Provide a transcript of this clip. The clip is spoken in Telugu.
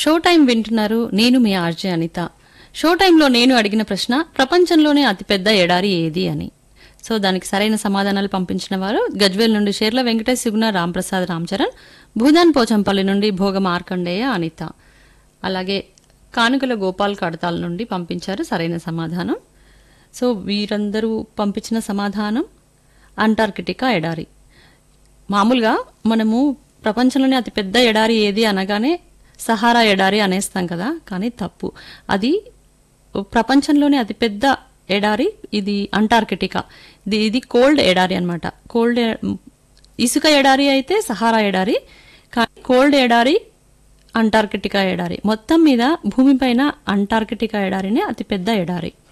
షో టైం వింటున్నారు నేను మీ ఆర్జే అనిత షో టైంలో నేను అడిగిన ప్రశ్న ప్రపంచంలోనే అతిపెద్ద ఎడారి ఏది అని సో దానికి సరైన సమాధానాలు పంపించిన వారు గజ్వేల్ నుండి షేర్ల వెంకటేష్ సుగుణ రాంప్రసాద్ రామచరణ్ భూదాన్ పోచంపల్లి నుండి భోగ మార్కండేయ అనిత అలాగే కానుకల గోపాల్ కడతాల నుండి పంపించారు సరైన సమాధానం సో వీరందరూ పంపించిన సమాధానం అంటార్కిటికా ఎడారి మామూలుగా మనము ప్రపంచంలోనే అతిపెద్ద ఎడారి ఏది అనగానే సహారా ఎడారి అనేస్తాం కదా కానీ తప్పు అది ప్రపంచంలోనే అతిపెద్ద ఎడారి ఇది అంటార్కిటికా ఇది ఇది కోల్డ్ ఎడారి అన్నమాట కోల్డ్ ఎ- ఇసుక ఎడారి అయితే సహారా ఎడారి కానీ కోల్డ్ ఎడారి అంటార్కిటికా ఎడారి మొత్తం మీద భూమిపైన అంటార్కిటికా ఎడారినే అతిపెద్ద ఎడారి